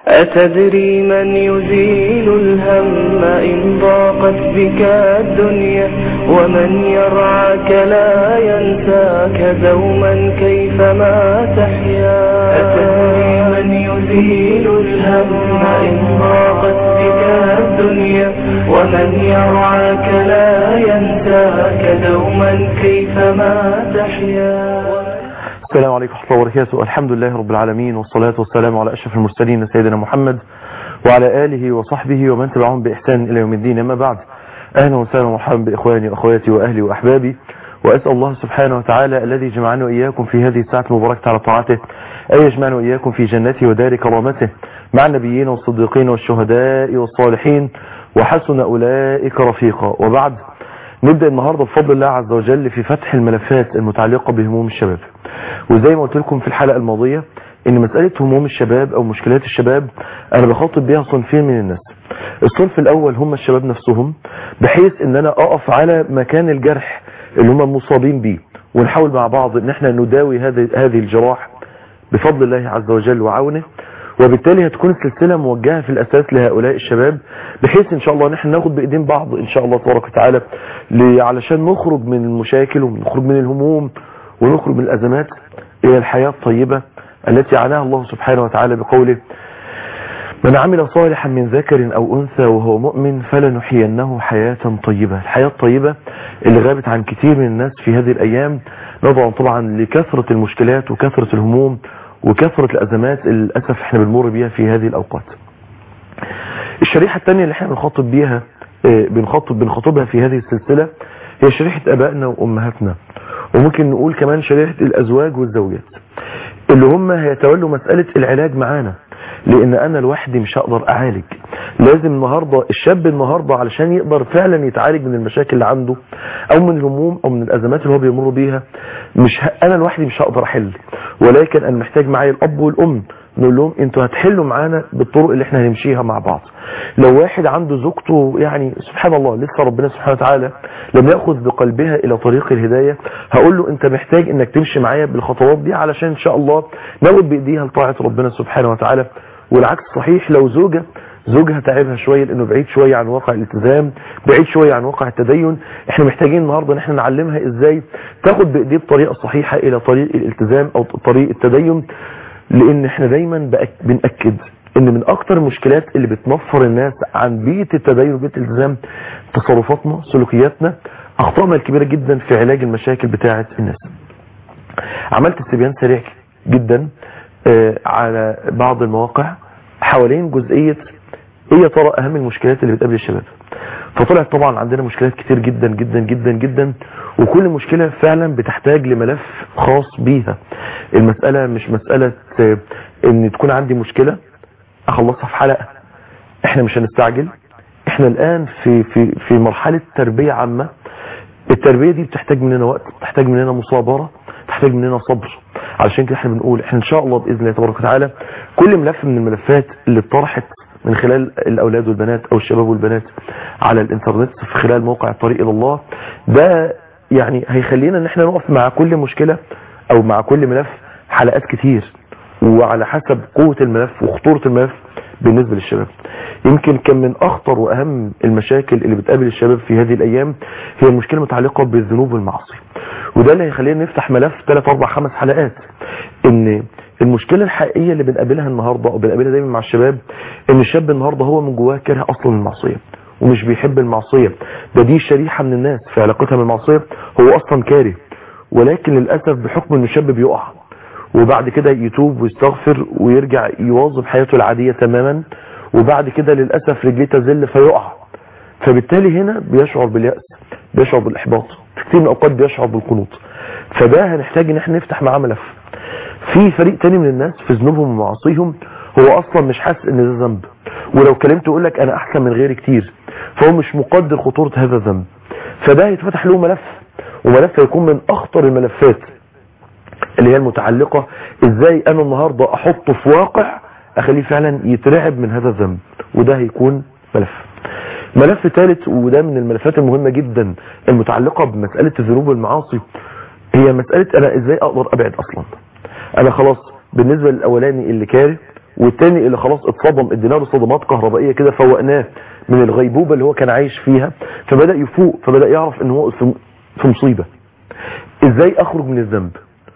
أتدري من يزيل الهم إن ضاقت بك الدنيا ومن يرعاك لا ينساك دوما كيفما تحيا أتدري من يزيل الهم إن ضاقت بك الدنيا ومن يرعاك لا ينساك دوما كيفما تحيا السلام عليكم ورحمة الله وبركاته الحمد لله رب العالمين والصلاة والسلام على أشرف المرسلين سيدنا محمد وعلى آله وصحبه ومن تبعهم بإحسان إلى يوم الدين أما بعد أهلا وسهلا ومرحبا بإخواني وأخواتي وأهلي وأحبابي وأسأل الله سبحانه وتعالى الذي جمعنا وإياكم في هذه الساعة المباركة على طاعته أن يجمعنا وإياكم في جنته ودار كرامته مع النبيين والصديقين والشهداء والصالحين وحسن أولئك رفيقا وبعد نبدأ النهاردة بفضل الله عز وجل في فتح الملفات المتعلقة بهموم الشباب وزي ما قلت لكم في الحلقة الماضية ان مسألة هموم الشباب او مشكلات الشباب انا بخاطب بيها صنفين من الناس الصنف الاول هم الشباب نفسهم بحيث ان انا اقف على مكان الجرح اللي هم مصابين بيه ونحاول مع بعض ان احنا نداوي هذه هذه الجراح بفضل الله عز وجل وعونه وبالتالي هتكون السلسلة موجهة في الأساس لهؤلاء الشباب بحيث إن شاء الله نحن ناخد بإيدين بعض إن شاء الله تبارك وتعالى علشان نخرج من المشاكل ونخرج من الهموم ونخرج من الأزمات إلى الحياة الطيبة التي عناها الله سبحانه وتعالى بقوله من عمل صالحا من ذكر أو أنثى وهو مؤمن فلنحيينه حياة طيبة الحياة الطيبة اللي غابت عن كثير من الناس في هذه الأيام نظرا طبعا لكثرة المشكلات وكثرة الهموم وكثرة الأزمات للأسف احنا بنمر بيها في هذه الأوقات الشريحة الثانية اللي احنا بنخاطب بيها بنخاطب بنخاطبها في هذه السلسلة هي شريحة أبائنا وأمهاتنا وممكن نقول كمان شريحة الأزواج والزوجات اللي هم هيتولوا مسألة العلاج معانا لأن أنا لوحدي مش هقدر أعالج لازم النهاردة الشاب النهاردة علشان يقدر فعلا يتعالج من المشاكل اللي عنده أو من الهموم أو من الأزمات اللي هو بيمر بيها مش ه... أنا لوحدي مش هقدر أحل ولكن أنا محتاج معايا الأب والأم نقول لهم انتوا هتحلوا معانا بالطرق اللي احنا هنمشيها مع بعض لو واحد عنده زوجته يعني سبحان الله لسه ربنا سبحانه وتعالى لم يأخذ بقلبها الى طريق الهداية هقول له انت محتاج انك تمشي معايا بالخطوات دي علشان ان شاء الله ناخد بايديها لطاعة ربنا سبحانه وتعالى والعكس صحيح لو زوجة زوجها تعبها شوية لانه بعيد شوية عن واقع الالتزام بعيد شوية عن واقع التدين احنا محتاجين النهاردة ان احنا نعلمها ازاي تاخد بايديه بطريقة صحيحة الى طريق الالتزام او طريق التدين لان احنا دايما بأك بنأكد ان من اكتر المشكلات اللي بتنفر الناس عن بيئة التدين وبيئة الالتزام تصرفاتنا سلوكياتنا اخطائنا الكبيرة جدا في علاج المشاكل بتاعة الناس عملت استبيان سريع جدا على بعض المواقع حوالين جزئية ايه يا ترى اهم المشكلات اللي بتقابل الشباب فطلعت طبعا عندنا مشكلات كتير جدا جدا جدا جدا وكل مشكلة فعلا بتحتاج لملف خاص بيها المسألة مش مسألة ان تكون عندي مشكلة اخلصها في حلقة احنا مش هنستعجل احنا الان في, في, في مرحلة تربية عامة التربية دي بتحتاج مننا وقت بتحتاج مننا مصابرة بتحتاج مننا صبر علشان كده احنا بنقول احنا ان شاء الله باذن الله تبارك وتعالى كل ملف من الملفات اللي اتطرحت من خلال الاولاد والبنات او الشباب والبنات على الانترنت في خلال موقع الطريق الى الله ده يعني هيخلينا ان احنا نقف مع كل مشكلة او مع كل ملف حلقات كتير وعلى حسب قوة الملف وخطورة الملف بالنسبة للشباب يمكن كان من اخطر واهم المشاكل اللي بتقابل الشباب في هذه الايام هي المشكلة المتعلقة بالذنوب والمعاصي وده اللي هيخلينا نفتح ملف 3 4 5 حلقات ان المشكلة الحقيقية اللي بنقابلها النهاردة او بنقابلها دايما مع الشباب ان الشاب النهاردة هو من جواه كاره اصلا المعصية ومش بيحب المعصية ده دي شريحة من الناس في علاقتها بالمعصية هو اصلا كاره ولكن للأسف بحكم ان الشاب بيقع وبعد كده يتوب ويستغفر ويرجع يواظب حياته العادية تماما وبعد كده للأسف رجليه تزل فيقع فبالتالي هنا بيشعر باليأس بيشعر بالإحباط في كتير من الأوقات بيشعر بالقنوط فده هنحتاج ان احنا نفتح معاه ملف في فريق تاني من الناس في ذنوبهم ومعاصيهم هو اصلا مش حاسس ان ده ذنب ولو كلمته يقول لك انا احسن من غيري كتير فهو مش مقدر خطورة هذا الذنب فده هيتفتح له ملف وملف هيكون من اخطر الملفات اللي هي المتعلقة ازاي انا النهاردة احطه في واقع اخليه فعلا يترعب من هذا الذنب وده هيكون ملف ملف ثالث وده من الملفات المهمة جدا المتعلقة بمسألة الذنوب والمعاصي هي مسألة انا ازاي اقدر ابعد اصلا انا خلاص بالنسبة للاولاني اللي كاره والتاني اللي خلاص اتصدم ادينا له صدمات كهربائيه كده فوقناه من الغيبوبه اللي هو كان عايش فيها فبدا يفوق فبدا يعرف ان هو في في مصيبه ازاي اخرج من الذنب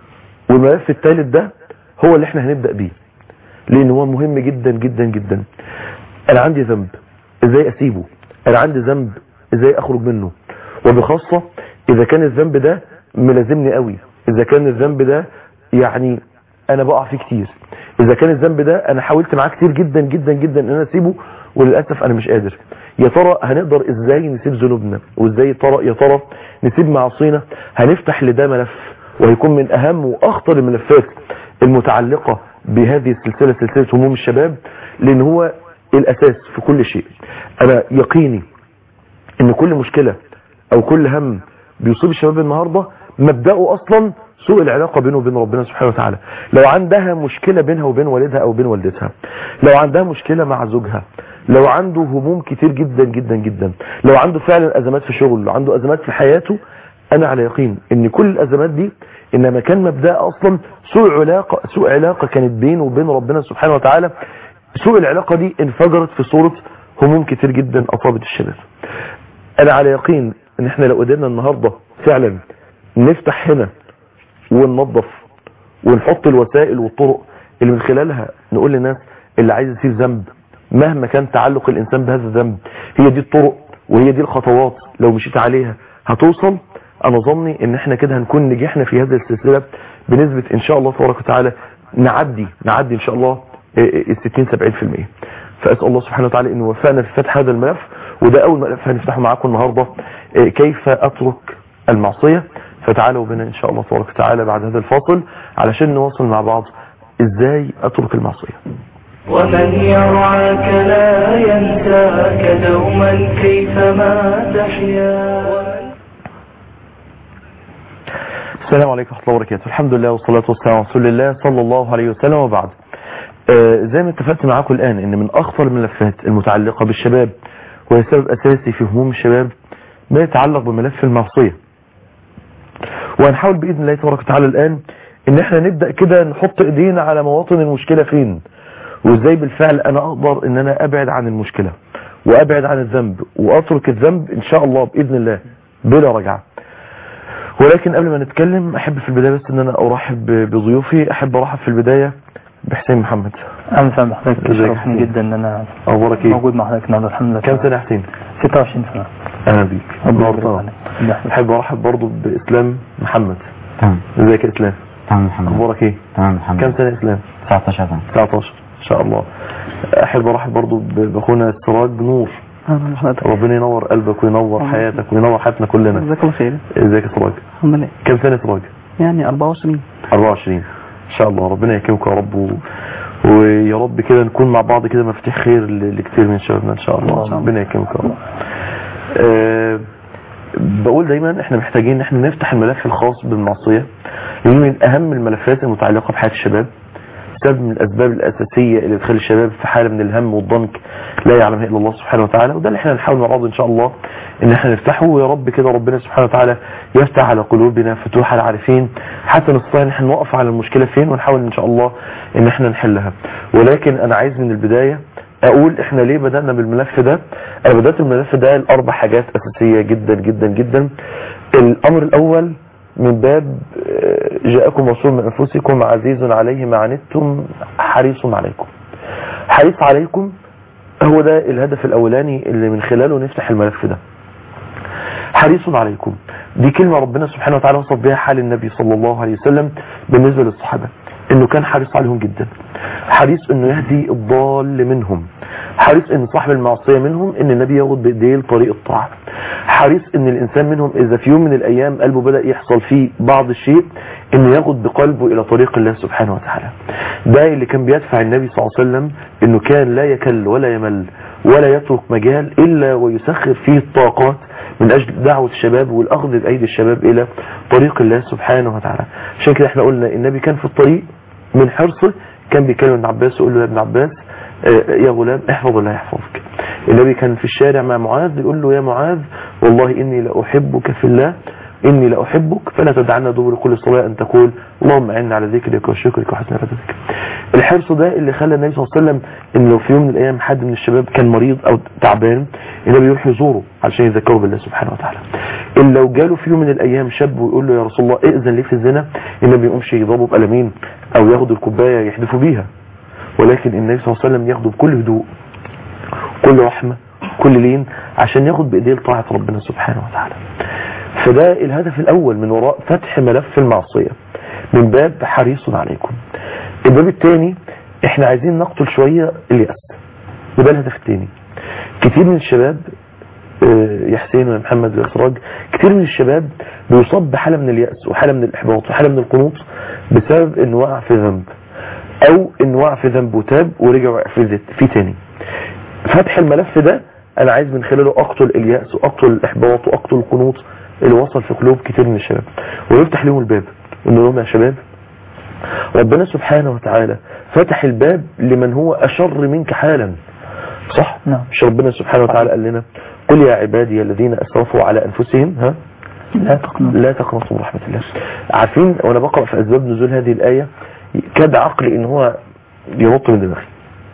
والملف الثالث ده هو اللي احنا هنبدا بيه لان هو مهم جدا جدا جدا انا عندي ذنب ازاي اسيبه انا عندي ذنب ازاي اخرج منه وبخاصه اذا كان الذنب ده ملازمني قوي اذا كان الذنب ده يعني انا بقع فيه كتير اذا كان الذنب ده انا حاولت معاه كتير جدا جدا جدا ان انا اسيبه وللاسف انا مش قادر يا ترى هنقدر ازاي نسيب ذنوبنا وازاي ترى يا ترى نسيب معاصينا هنفتح لده ملف وهيكون من اهم واخطر الملفات المتعلقة بهذه السلسلة سلسلة هموم الشباب لان هو الاساس في كل شيء انا يقيني ان كل مشكلة او كل هم بيصيب الشباب النهاردة مبدأه اصلا سوء العلاقة بينه وبين ربنا سبحانه وتعالى لو عندها مشكلة بينها وبين والدها او بين والدتها لو عندها مشكلة مع زوجها لو عنده هموم كتير جدا جدا جدا لو عنده فعلا ازمات في شغله لو عنده ازمات في حياته انا على يقين ان كل الازمات دي انما كان مبدأ اصلا سوء علاقة سوء علاقة كانت بينه وبين ربنا سبحانه وتعالى سوء العلاقة دي انفجرت في صورة هموم كتير جدا اصابت الشباب انا على يقين ان احنا لو قدرنا النهاردة فعلا نفتح هنا وننظف ونحط الوسائل والطرق اللي من خلالها نقول للناس اللي عايز يسيب ذنب مهما كان تعلق الانسان بهذا الذنب هي دي الطرق وهي دي الخطوات لو مشيت عليها هتوصل انا ظني ان احنا كده هنكون نجحنا في هذه السلسلة بنسبة ان شاء الله تبارك وتعالى نعدي نعدي ان شاء الله ال 60 70% فاسال الله سبحانه وتعالى انه وفقنا في فتح هذا الملف وده اول ملف هنفتحه معاكم النهارده كيف اترك المعصيه فتعالوا بنا ان شاء الله تبارك وتعالى بعد هذا الفاصل علشان نواصل مع بعض ازاي اترك المعصيه ومن يرعاك لا ينساك دوما كيفما تحيا السلام عليكم ورحمه الله وبركاته الحمد لله والصلاه والسلام على رسول الله صلى الله عليه وسلم وبعد آه زي ما اتفقت معاكم الان ان من اخطر الملفات المتعلقه بالشباب وهي سبب اساسي في هموم الشباب ما يتعلق بملف المعصيه وهنحاول باذن الله تبارك وتعالى الان ان احنا نبدا كده نحط ايدينا على مواطن المشكله فين وازاي بالفعل انا اقدر ان انا ابعد عن المشكله وابعد عن الذنب واترك الذنب ان شاء الله باذن الله بلا رجعه ولكن قبل ما نتكلم احب في البدايه بس ان انا ارحب بضيوفي احب ارحب في البدايه بحسين محمد اهلا وسهلا بحضرتك ازيك يا شرفني حسين؟ جدا ان انا اخبارك ايه موجود مع حضرتك النهارده الحمد لله كم سنه يا حسين 26 سنه اهلا بيك ربنا يبارك نورتنا. عليك. احب ارحب برضو باسلام محمد تمام ازيك يا اسلام تمام الحمد لله اخبارك ايه تمام الحمد كم لله سنه يا اسلام 19 سنة 19 ان شاء الله احب ارحب برضو ب- باخونا سراج نور اهلا بحضرتك ربنا ينور قلبك وينور الله. حياتك وينور حياتنا كلنا جزاك الله خير ازيك يا سراج الحمد لله كم سنه سراج يعني 24 24 ان شاء الله ربنا يكرمك يا رب و... ويا رب كده نكون مع بعض كده مفاتيح خير ل- لكتير من شبابنا ان شاء الله اللهم. ربنا يكرمك يا رب أه بقول دايما احنا محتاجين ان احنا نفتح الملف الخاص بالمعصيه لانه من اهم الملفات المتعلقه بحياه الشباب سبب من الاسباب الاساسيه اللي بتخلي الشباب في حاله من الهم والضنك لا يعلمها الا الله سبحانه وتعالى وده اللي احنا نحاول مع بعض ان شاء الله ان احنا نفتحه ويا رب كده ربنا سبحانه وتعالى يفتح على قلوبنا فتوح العارفين حتى نستطيع ان احنا نوقف على المشكله فين ونحاول ان شاء الله ان احنا نحلها ولكن انا عايز من البدايه اقول احنا ليه بدأنا بالملف ده انا بدأت الملف ده لاربع حاجات اساسية جدا جدا جدا الامر الاول من باب آه، جاءكم رسول من انفسكم عزيز عليه ما عنتم حريص عليكم حريص عليكم هو ده الهدف الاولاني اللي من خلاله نفتح الملف ده حريص عليكم دي كلمة ربنا سبحانه وتعالى وصف بها حال النبي صلى الله عليه وسلم بالنسبة للصحابة انه كان حريص عليهم جدا حريص انه يهدي الضال منهم حريص ان صاحب المعصية منهم ان النبي ياخد بايديه لطريق الطاعة حريص ان الانسان منهم اذا في يوم من الايام قلبه بدأ يحصل فيه بعض الشيء انه ياخد بقلبه الى طريق الله سبحانه وتعالى ده اللي كان بيدفع النبي صلى الله عليه وسلم انه كان لا يكل ولا يمل ولا يترك مجال الا ويسخر فيه الطاقات من اجل دعوة الشباب والاخذ بايدي الشباب الى طريق الله سبحانه وتعالى عشان كده احنا قلنا النبي كان في الطريق من حرصه كان بيكلم ابن عباس ويقول له يا ابن عباس آه، يا غلام احفظ الله يحفظك النبي كان في الشارع مع معاذ يقول له يا معاذ والله اني لاحبك في الله إني لأحبك فلا تدعنا دبر كل صلاة أن تقول اللهم أعنا على ذكرك وشكرك وحسن عبادتك الحرص ده اللي خلى النبي صلى الله عليه وسلم إن لو في يوم من الأيام حد من الشباب كان مريض أو تعبان النبي يروح يزوره علشان يذكره بالله سبحانه وتعالى إن لو جاله في يوم من الأيام شاب ويقول له يا رسول الله ائذن لي في الزنا النبي يقومش يضربه بقلمين أو ياخد الكوباية يحدفه بيها ولكن النبي صلى الله عليه وسلم ياخده بكل هدوء كل رحمة كل لين عشان ياخد بإيديه لطاعة ربنا سبحانه وتعالى فده الهدف الأول من وراء فتح ملف المعصية من باب حريص عليكم الباب الثاني احنا عايزين نقتل شوية اليأس وده الهدف الثاني كتير من الشباب آه، يا حسين ويا محمد ويا سراج كتير من الشباب بيصاب بحالة من اليأس وحالة من الإحباط وحالة من القنوط بسبب انه وقع في ذنب او انه وقع في ذنب وتاب ورجع وقع في ذات في تاني فتح الملف ده انا عايز من خلاله اقتل اليأس واقتل الاحباط واقتل القنوط اللي وصل في قلوب كتير من الشباب ويفتح لهم الباب ان لهم يا شباب ربنا سبحانه وتعالى فتح الباب لمن هو اشر منك حالا صح نعم. مش ربنا سبحانه وتعالى قال لنا قل يا عبادي الذين اسرفوا على انفسهم ها لا تقنط لا تقنطوا من رحمة الله عارفين وانا بقرأ في اسباب نزول هذه الآية كاد عقلي ان هو ينط من دماغي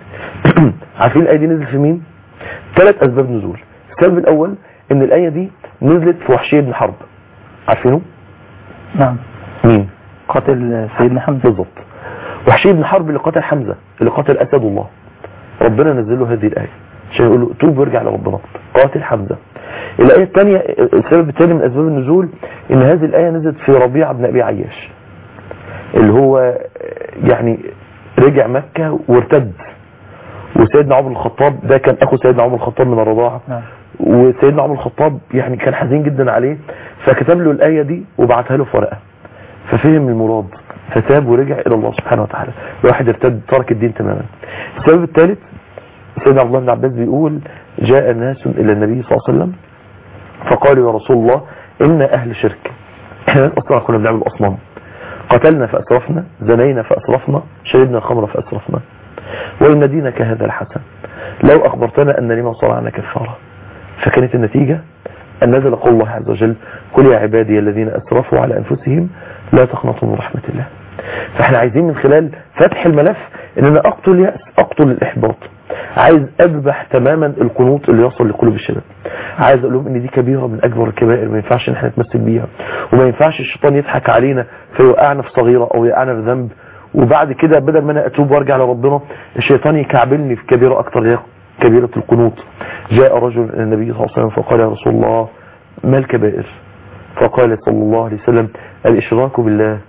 عارفين الآية دي نزلت في مين ثلاث اسباب نزول السبب الاول ان الآية دي نزلت في وحشية بن حرب عارفينه نعم مين قاتل سيدنا حمزة بالظبط وحشي بن حرب اللي قتل حمزة اللي قتل أسد الله ربنا نزل له هذه الآية عشان يقول له توب وارجع لربنا قاتل حمزة الآية الثانية السبب الثاني من أسباب النزول إن هذه الآية نزلت في ربيع بن أبي عياش اللي هو يعني رجع مكة وارتد وسيدنا عمر الخطاب ده كان أخو سيدنا عمر الخطاب من الرضاعة نعم وسيدنا عمر الخطاب يعني كان حزين جدا عليه فكتب له الآية دي وبعتها له في ورقة ففهم المراد فتاب ورجع إلى الله سبحانه وتعالى الواحد ارتد ترك الدين تماما السبب الثالث سيدنا عبد الله بن عباس بيقول جاء ناس إلى النبي صلى الله عليه وسلم فقالوا يا رسول الله إن أهل شرك احنا أصلا كنا بنعمل أصنام قتلنا فأسرفنا زنينا فأسرفنا شربنا الخمر فأسرفنا وإن دينك هذا الحسن لو أخبرتنا أن لما صنعنا كفارة فكانت النتيجة أن نزل قول الله عز وجل قل يا عبادي الذين أسرفوا على أنفسهم لا تقنطوا من رحمة الله فاحنا عايزين من خلال فتح الملف ان انا اقتل اليأس اقتل الاحباط عايز اذبح تماما القنوط اللي يصل لقلوب الشباب عايز اقول لهم ان دي كبيرة من اكبر الكبائر ما ينفعش ان احنا نتمسك بيها وما ينفعش الشيطان يضحك علينا فيوقعنا في صغيرة او يوقعنا في ذنب وبعد كده بدل ما انا اتوب وارجع لربنا الشيطان يكعبلني في كبيرة اكتر هي كبيرة القنوط جاء رجل الى النبي صلى الله عليه وسلم فقال يا رسول الله ما الكبائر فقال صلى الله عليه وسلم الاشراك بالله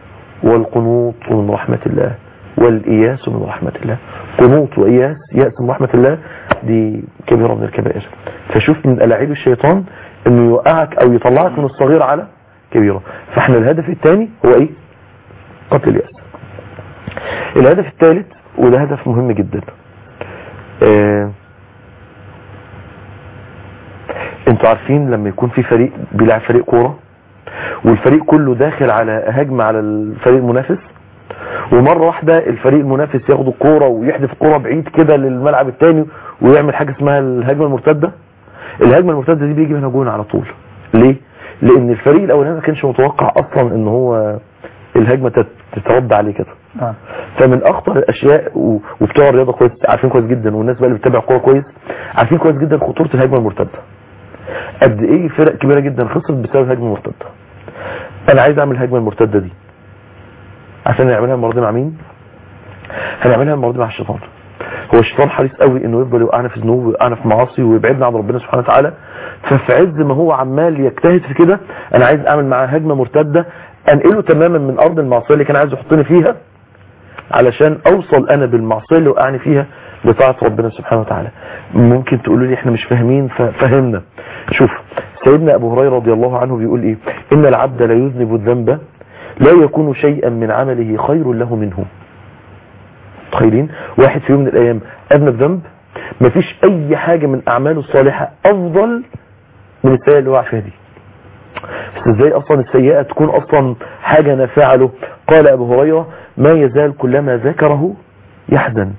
والقنوط من رحمة الله والإياس من رحمة الله قنوط وإياس يأس من رحمة الله دي كبيرة من الكبائر فشوف من ألاعيب الشيطان انه يوقعك او يطلعك من الصغير على كبيرة فاحنا الهدف الثاني هو ايه قتل اليأس الهدف الثالث وده هدف مهم جدا آه انتوا عارفين لما يكون في فريق بيلعب فريق كوره والفريق كله داخل على هجمة على الفريق المنافس ومرة واحدة الفريق المنافس ياخد الكورة ويحدف الكورة بعيد كده للملعب التاني ويعمل حاجة اسمها الهجمة المرتدة الهجمة المرتدة دي بيجي منها جون على طول ليه؟ لان الفريق الاولاني ما كانش متوقع اصلا ان هو الهجمة تت- تترد عليه كده نعم فمن اخطر الاشياء و- وبتوع الرياضه كويس عارفين كويس جدا والناس بقى اللي بتتابع كوره كويس عارفين كويس جدا خطوره الهجمه المرتده قد ايه فرق كبيره جدا خسرت بسبب هجمه مرتده انا عايز اعمل الهجمه المرتده دي عشان نعملها المره دي مع مين هنعملها المره دي مع الشيطان هو الشيطان حريص قوي انه يفضل يوقعنا في ذنوب ويوقعنا في معاصي ويبعدنا عن ربنا سبحانه وتعالى ففي عز ما هو عمال يجتهد في كده انا عايز اعمل معاه هجمه مرتده انقله تماما من ارض المعصيه اللي كان عايز يحطني فيها علشان اوصل انا بالمعصيه اللي وقعني فيها لطاعه ربنا سبحانه وتعالى ممكن تقولوا لي احنا مش فاهمين ففهمنا شوف سيدنا ابو هريره رضي الله عنه بيقول ايه ان العبد لا يذنب الذنب لا يكون شيئا من عمله خير له منه متخيلين واحد في يوم من الايام اذنب ذنب مفيش اي حاجه من اعماله الصالحه افضل من السيئه اللي وقع فيها دي بس ازاي اصلا السيئة تكون اصلا حاجة نافعة له قال ابو هريرة ما يزال كلما ذكره يحزن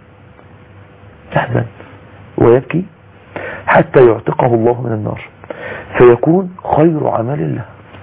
يحزن ويبكي حتى يعتقه الله من النار فيكون خير عمل له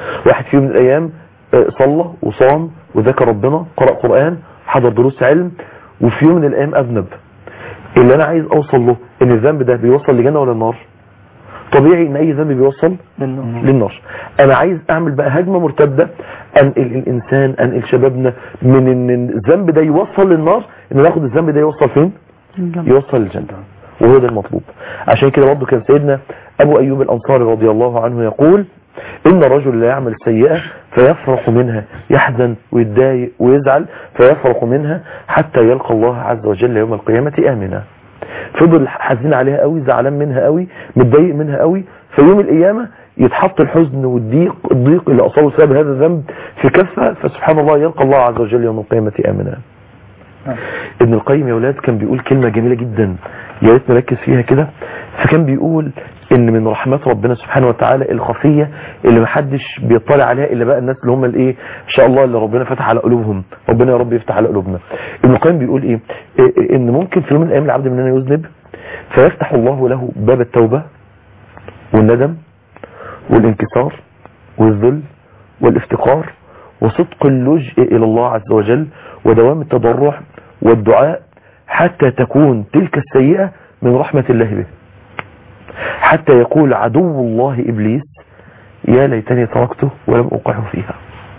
واحد في يوم من الايام آه، صلى وصام وذكر ربنا قرأ قرآن حضر دروس علم وفي يوم من الايام اذنب اللي انا عايز اوصل له ان الذنب ده بيوصل لجنة ولا النار طبيعي ان اي ذنب بيوصل للنار للنار انا عايز اعمل بقى هجمة مرتدة انقل الانسان انقل شبابنا من ان الذنب ده يوصل للنار ان ناخد الذنب ده يوصل فين يوصل للجنة وهو ده المطلوب عشان كده برضه كان سيدنا ابو ايوب الانصاري رضي الله عنه يقول ان الرجل لا يعمل سيئة فيفرح منها يحزن ويتضايق ويزعل فيفرح منها حتى يلقى الله عز وجل يوم القيامة امنا فضل حزين عليها قوي زعلان منها قوي متضايق منها قوي في يوم القيامة يتحط الحزن والضيق الضيق اللي اصابه بسبب هذا الذنب في كفه فسبحان الله يلقى الله عز وجل يوم القيامة امنا ابن القيم يا ولاد كان بيقول كلمة جميلة جدا يا ريت نركز فيها كده فكان بيقول ان من رحمات ربنا سبحانه وتعالى الخفية اللي محدش بيطلع عليها الا بقى الناس اللي هم الايه ان شاء الله اللي ربنا فتح على قلوبهم ربنا يا رب يفتح على قلوبنا ابن القيم بيقول ايه إيه- ان ممكن في يوم من الايام العبد مننا يذنب فيفتح الله له باب التوبة والندم والانكسار والذل والافتقار وصدق اللجء إلى الله عز وجل ودوام التضرع والدعاء حتى تكون تلك السيئة من رحمة الله به حتى يقول عدو الله إبليس يا ليتني تركته ولم أوقعه فيها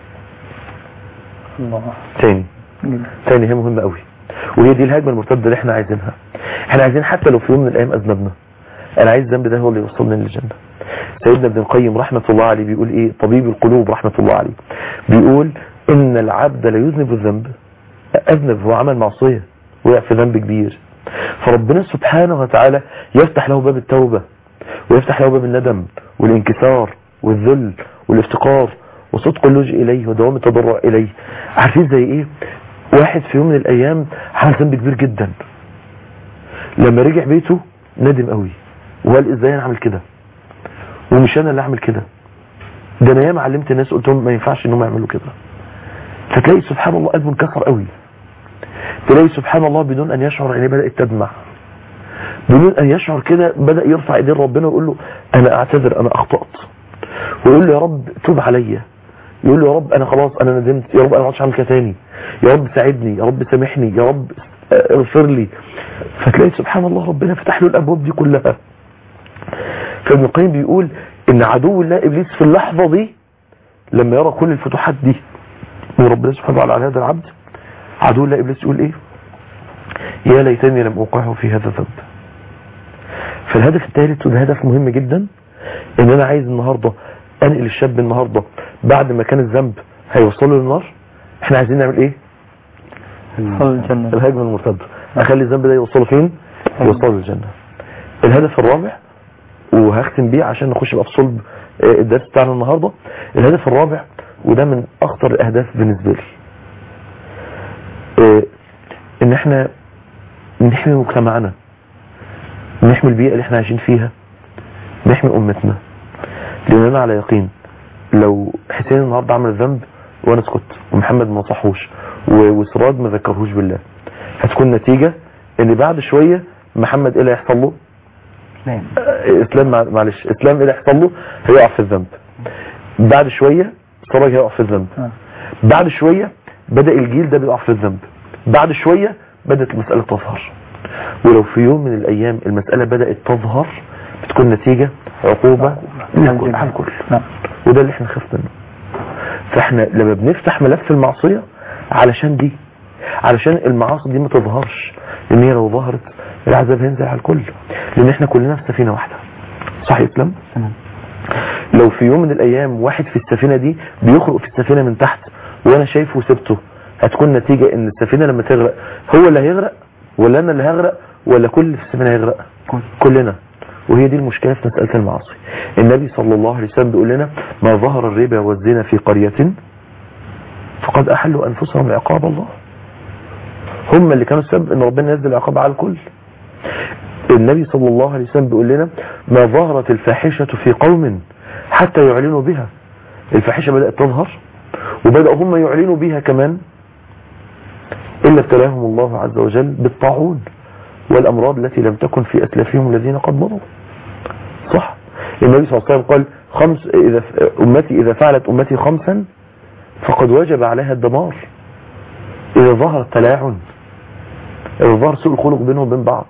الله تاني جميل. تاني هي مهمة قوي وهي دي الهجمة المرتدة اللي احنا عايزينها احنا عايزين حتى لو في يوم من الايام اذنبنا انا عايز الذنب ده هو اللي يوصلنا للجنة سيدنا ابن القيم رحمة الله عليه بيقول ايه طبيب القلوب رحمة الله عليه بيقول ان العبد لا يذنب الذنب اذنب هو عمل معصية وقع في ذنب كبير فربنا سبحانه وتعالى يفتح له باب التوبة ويفتح له باب الندم والانكسار والذل والافتقار وصدق اللجوء إليه ودوام التضرع إليه عارفين زي إيه واحد في يوم من الأيام عمل ذنب كبير جدا لما رجع بيته ندم قوي وقال إزاي أنا أعمل كده ومش أنا اللي أعمل كده ده أنا ياما علمت الناس قلت لهم ما ينفعش إنهم يعملوا كده فتلاقي سبحان الله قلبه انكسر قوي تلاقي سبحان الله بدون أن يشعر عينيه بدأت تدمع بدون أن يشعر كده بدأ يرفع ايدين ربنا ويقول له أنا أعتذر أنا أخطأت ويقول له يا رب توب عليا يقول له يا رب أنا خلاص أنا ندمت يا رب أنا ما عادش أعمل كده تاني يا رب ساعدني يا رب سامحني يا رب اغفر لي فتلاقي سبحان الله ربنا فتح له الأبواب دي كلها فابن القيم بيقول إن عدو الله إبليس في اللحظة دي لما يرى كل الفتوحات دي من ربنا سبحانه وتعالى على هذا العبد عدو الله إبليس يقول إيه يا ليتني لم أوقعه في هذا الذنب فالهدف الثالث وده هدف مهم جدا ان انا عايز النهاردة انقل الشاب النهاردة بعد ما كان الذنب هيوصله للنار احنا عايزين نعمل ايه صل الجنة الهجمة المرتدة اخلي الذنب ده يوصله فين يوصله للجنة الهدف الرابع وهختم بيه عشان نخش بقى في صلب آه، الدرس بتاعنا النهاردة الهدف الرابع وده من اخطر الاهداف بالنسبة لي آه، ان احنا نحمي مجتمعنا نحمي البيئة اللي احنا عايشين فيها نحمي امتنا لان انا على يقين لو حسين النهاردة عمل ذنب وانا اسكت ومحمد ما صحوش و- وسراج ما ذكرهوش بالله هتكون نتيجة ان بعد شوية محمد ايه اللي هيحصل له نعم آه، اسلام مع- معلش اسلام ايه اللي هيحصل له هيقع في الذنب بعد شوية سراج هيقع في الذنب آه. بعد شوية بدأ الجيل ده بيقع في الذنب بعد شوية بدأت المسألة تظهر ولو في يوم من الأيام المسألة بدأت تظهر بتكون نتيجة عقوبة للكل على الكل نعم وده اللي احنا خاف منه فاحنا لما بنفتح ملف المعصية علشان دي علشان المعاصي دي ما تظهرش لان هي لو ظهرت العذاب هينزل على الكل لان احنا كلنا في سفينة واحدة صح يا اسلام تمام لو في يوم من الايام واحد في السفينة دي بيخرق في السفينة من تحت وانا شايفه وسبته هتكون نتيجة ان السفينة لما تغرق هو اللي هيغرق ولا انا اللي هغرق ولا كل اللي في السفينة هيغرق كل. كلنا وهي دي المشكلة في مسألة المعاصي النبي صلى الله عليه وسلم بيقول لنا ما ظهر الربا والزنا في قرية فقد أحلوا أنفسهم عقاب الله هم اللي كانوا السبب ان ربنا ينزل العقاب على الكل النبي صلى الله عليه وسلم بيقول لنا ما ظهرت الفاحشة في قوم حتى يعلنوا بها الفاحشة بدأت تظهر وبدأوا هم يعلنوا بها كمان إلا ابتلاهم الله عز وجل بالطاعون والأمراض التي لم تكن في أسلافهم الذين قد مضوا صح النبي صلى الله عليه وسلم قال خمس إذا أمتي إذا فعلت أمتي خمسا فقد وجب عليها الدمار إذا ظهر التلاعن إذا ظهر سوء الخلق بينهم وبين بعض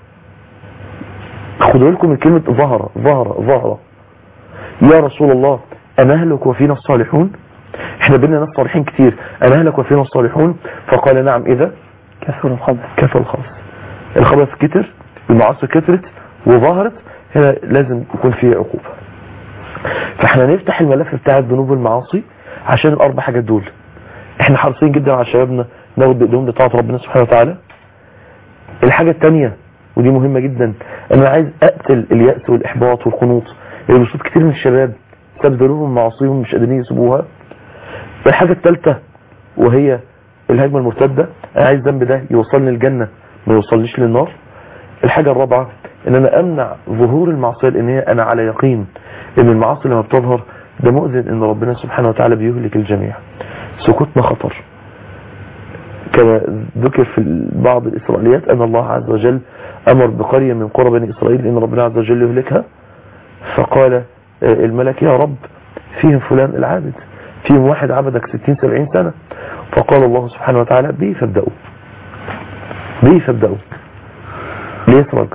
خدوا لكم من كلمة ظهر ظهر ظهر يا رسول الله أنهلك وفينا الصالحون احنا بينا ناس صالحين كتير أنهلك وفينا الصالحون فقال نعم إذا كسر الخبر كفى الخبث الخبث كتر المعاصي كترت وظهرت هنا لازم يكون فيه عقوبة فاحنا نفتح الملف بتاع الذنوب والمعاصي عشان الاربع حاجات دول احنا حريصين جدا على شبابنا ناخد بايدهم بطاعة ربنا سبحانه وتعالى الحاجة التانية ودي مهمة جدا انا عايز اقتل اليأس والاحباط والقنوط اللي بيصيب كتير من الشباب بسبب ذنوبهم ومعاصيهم مش قادرين يسيبوها الحاجة الثالثة وهي الهجمة المرتدة انا عايز الذنب ده يوصلني الجنة ما يوصلنيش للنار الحاجة الرابعة ان انا امنع ظهور المعصية لان هي انا على يقين ان المعاصي لما بتظهر ده مؤذن ان ربنا سبحانه وتعالى بيهلك الجميع سكوتنا خطر كما ذكر في بعض الإسرائيليات أن الله عز وجل أمر بقرية من قرى بني إسرائيل إن ربنا عز وجل يهلكها فقال الملك يا رب فيهم فلان العابد فيهم واحد عبدك 60 70 سنة فقال الله سبحانه وتعالى به فابدأوا به فابدأوا ليه يسرق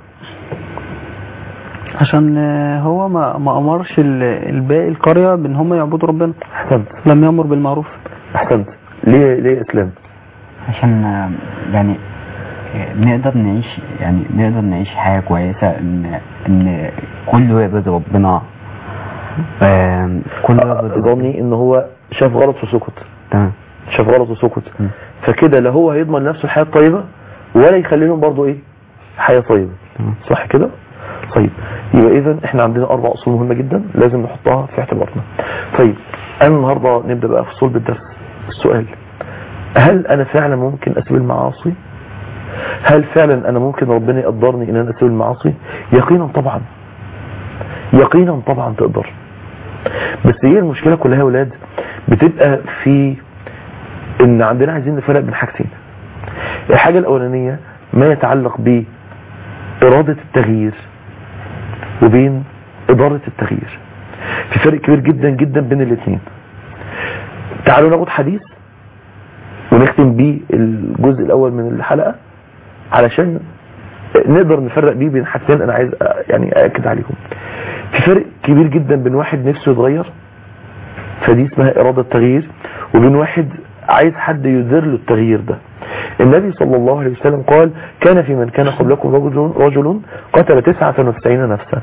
عشان آه، هو ما ما امرش ال- الباقي القريه بان هم يعبدوا ربنا أحسنت لم يامر بالمعروف أحسنت ليه ليه إسلام عشان آه، يعني آه، نقدر نعيش يعني نقدر نعيش حياة كويسة ان ان كله يعبد ربنا آم، كله يعبد ربنا ظني ان هو شاف غلط وسكت تمام شاف غلط وسكت م. فكده لا هو هيضمن نفسه الحياة الطيبة ولا يخلي لهم برضه ايه حياة طيبة تمام. صح كده طيب يبقى اذا احنا عندنا اربع اصول مهمة جدا لازم نحطها في اعتبارنا طيب انا النهاردة نبدأ بقى في صلب الدرس السؤال هل انا فعلا ممكن اسيب المعاصي هل فعلا انا ممكن ربنا يقدرني ان انا اسيب المعاصي يقينا طبعا يقينا طبعا تقدر بس هي المشكلة كلها يا ولاد بتبقى في ان عندنا عايزين نفرق بين حاجتين الحاجة الاولانية ما يتعلق بإرادة التغيير وبين إدارة التغيير في فرق كبير جدا جدا بين الاثنين تعالوا ناخد حديث ونختم بيه الجزء الاول من الحلقة علشان نقدر نفرق بيه بين حاجتين انا عايز أ- يعني اكد عليهم في فرق كبير جدا بين واحد نفسه يتغير فدي اسمها إرادة تغيير وبين واحد عايز حد يدير له التغيير ده النبي صلى الله عليه وسلم قال كان في من كان قبلكم رجل, رجل قتل 99 نفسا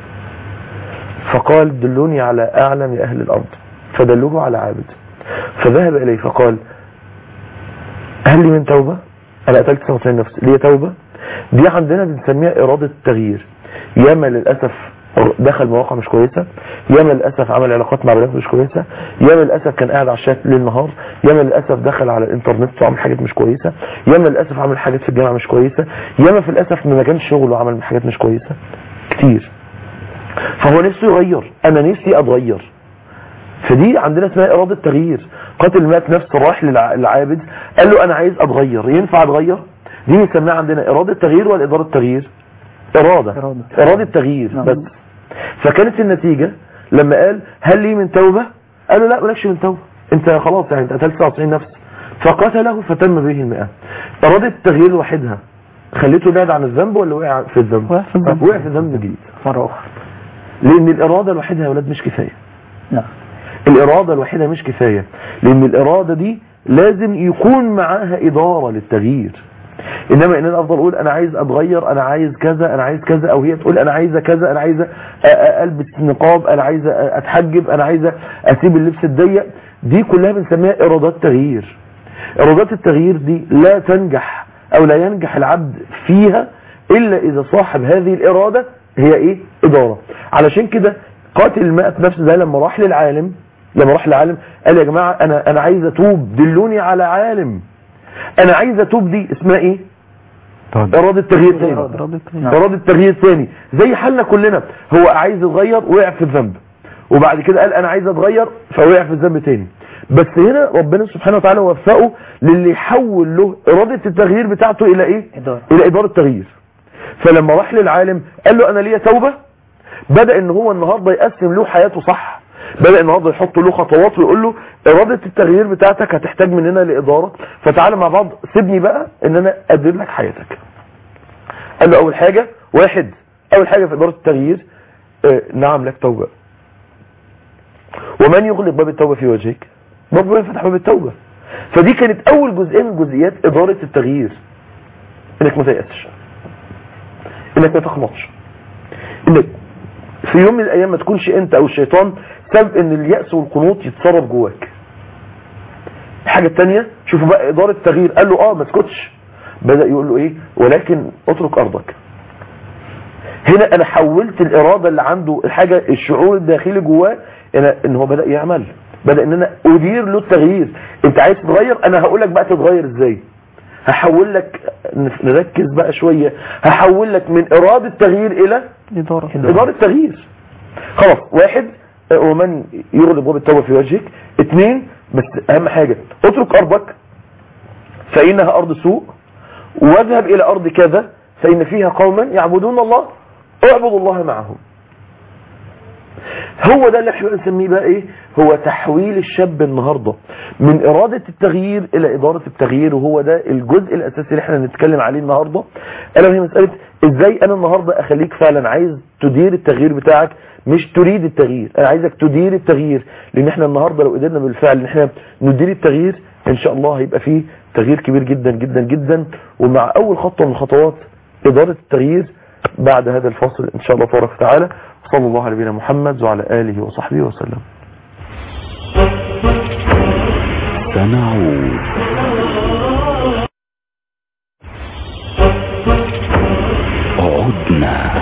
فقال دلوني على أعلم أهل الأرض فدلوه على عابد فذهب إليه فقال هل لي من توبة أنا قتلت 99 نفس لي توبة دي عندنا بنسميها إرادة التغيير ياما للأسف دخل مواقع مش كويسة ياما للأسف عمل علاقات مع بنات مش كويسة ياما للأسف كان قاعد على الشات ليل نهار ياما للأسف دخل على الانترنت وعمل حاجات مش كويسة ياما للأسف عمل حاجات في الجامعة مش كويسة ياما في الأسف من مكان شغله عمل حاجات مش كويسة كتير فهو نفسه يغير أنا نفسي أتغير فدي عندنا اسمها إرادة تغيير قاتل مات نفس راح للع- للعابد قال له أنا عايز أتغير ينفع أتغير دي بنسميها عندنا إرادة تغيير ولا إدارة تغيير إرادة إرادة. إرادة تغيير نعم. بس فكانت النتيجة لما قال هل لي من توبة قال له لا مالكش من توبة انت خلاص يعني انت قتلت 99 نفس فقتله فتم به المئة إرادة التغيير لوحدها خليته بعد عن الذنب ولا وقع في الذنب وقع في الذنب. وقع في الذنب جديد مرة أخرى لأن الإرادة لوحدها يا ولاد مش كفاية نعم الإرادة الوحيدة مش كفاية لأن الإرادة دي لازم يكون معاها إدارة للتغيير إنما إن أنا أفضل أقول أنا عايز أتغير أنا عايز كذا أنا عايز كذا أو هي تقول أنا عايزة كذا أنا عايزة أ- أ- ألبس نقاب أنا عايزة أ- أتحجب أنا عايزة أسيب اللبس الضيق دي كلها بنسميها إرادات تغيير إرادات التغيير دي لا تنجح أو لا ينجح العبد فيها إلا إذا صاحب هذه الإرادة هي إيه إدارة علشان كده قاتل المئة نفس ده لما راح للعالم لما راح للعالم قال يا جماعة أنا, أنا عايز أتوب دلوني على عالم أنا عايز أتوب دي اسمها إيه طيب. إرادة تغيير تاني إرادة إرادة تغيير تاني زي حالنا كلنا هو عايز يتغير وقع في الذنب وبعد كده قال أنا عايز أتغير فوقع في الذنب تاني بس هنا ربنا سبحانه وتعالى وفقه للي يحول له إرادة التغيير بتاعته إلى إيه إدارة. إلى إدارة تغيير فلما راح للعالم قال له أنا ليا توبة بدأ ان هو النهاردة يقسم له حياته صح بدأ النهاردة يحط له خطوات ويقول له إرادة التغيير بتاعتك هتحتاج مننا لإدارة فتعالى مع بعض سيبني بقى ان انا ادير لك حياتك قال له اول حاجة واحد اول حاجة في إدارة التغيير آه، نعم لك توبة ومن يغلق باب التوبة في وجهك ربنا يفتح باب التوبة فدي كانت اول جزئيه من جزئيات ادارة التغيير انك ما تيأسش انك ما تخمطش انك في يوم من الايام ما تكونش انت او الشيطان سبب ان اليأس والقنوط يتسرب جواك الحاجة التانية شوفوا بقى ادارة التغيير قال له اه ما تسكتش بدأ يقول له ايه ولكن اترك ارضك هنا انا حولت الارادة اللي عنده الحاجة الشعور الداخلي جواه ان ان هو بدأ يعمل بدأ ان انا ادير له التغيير انت عايز تتغير انا هقول لك بقى تتغير ازاي هحول لك نركز بقى شوية هحول لك من ارادة تغيير الى إدارة إدارة تغيير خلاص واحد آه، ومن يغلب باب التوبة في وجهك اثنين بس اهم حاجة اترك ارضك فانها ارض سوء واذهب الى ارض كذا فان فيها قوما يعبدون الله اعبدوا الله معهم هو ده اللي احنا بنسميه بقى ايه هو تحويل الشاب النهاردة من ارادة التغيير الى ادارة التغيير وهو ده الجزء الاساسي اللي احنا نتكلم عليه النهاردة الا وهي مسألة ازاي انا النهاردة اخليك فعلا عايز تدير التغيير بتاعك مش تريد التغيير انا عايزك تدير التغيير لان احنا النهاردة لو قدرنا بالفعل ان احنا ندير التغيير ان شاء الله هيبقى فيه تغيير كبير جدا جدا جدا ومع اول خطوة من خطوات ادارة التغيير بعد هذا الفاصل ان شاء الله تبارك وتعالى صلى الله على نبينا محمد وعلى اله وصحبه وسلم سنعود عدنا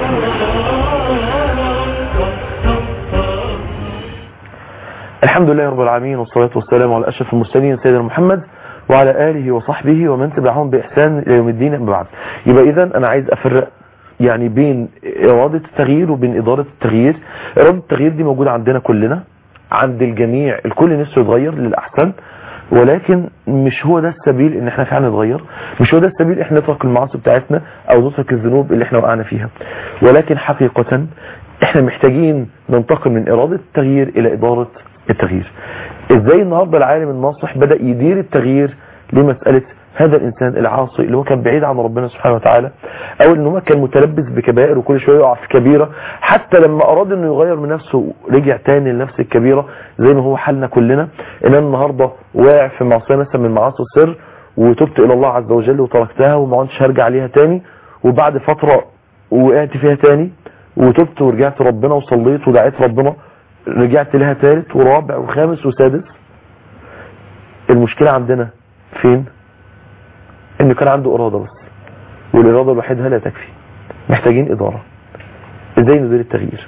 الحمد لله رب العالمين والصلاة والسلام على أشرف المرسلين سيدنا محمد وعلى آله وصحبه ومن تبعهم بإحسان إلى يوم الدين أما بعد يبقى إذا أنا عايز أفرق يعني بين إرادة التغيير وبين إدارة التغيير إرادة التغيير دي موجودة عندنا كلنا عند الجميع الكل نفسه يتغير للأحسن ولكن مش هو ده السبيل ان احنا فعلا نتغير مش هو ده السبيل احنا نترك المعاصي بتاعتنا او نترك الذنوب اللي احنا وقعنا فيها ولكن حقيقة احنا محتاجين ننتقل من ارادة التغيير الى ادارة التغيير ازاي النهاردة العالم الناصح بدأ يدير التغيير لمسألة هذا الانسان العاصي اللي هو كان بعيد عن ربنا سبحانه وتعالى او ان هو كان متلبس بكبائر وكل شويه يقع في كبيره حتى لما اراد انه يغير من نفسه رجع تاني لنفس الكبيره زي ما هو حالنا كلنا ان انا النهارده واقع في معصيه مثلا من معاصي السر وتبت الى الله عز وجل وتركتها وما عدتش هرجع ليها تاني وبعد فتره وقعت فيها تاني وتبت ورجعت ربنا وصليت ودعيت ربنا رجعت لها ثالث ورابع وخامس وسادس المشكله عندنا فين انه كان عنده اراده بس والاراده لوحدها لا تكفي محتاجين اداره ازاي ندير التغيير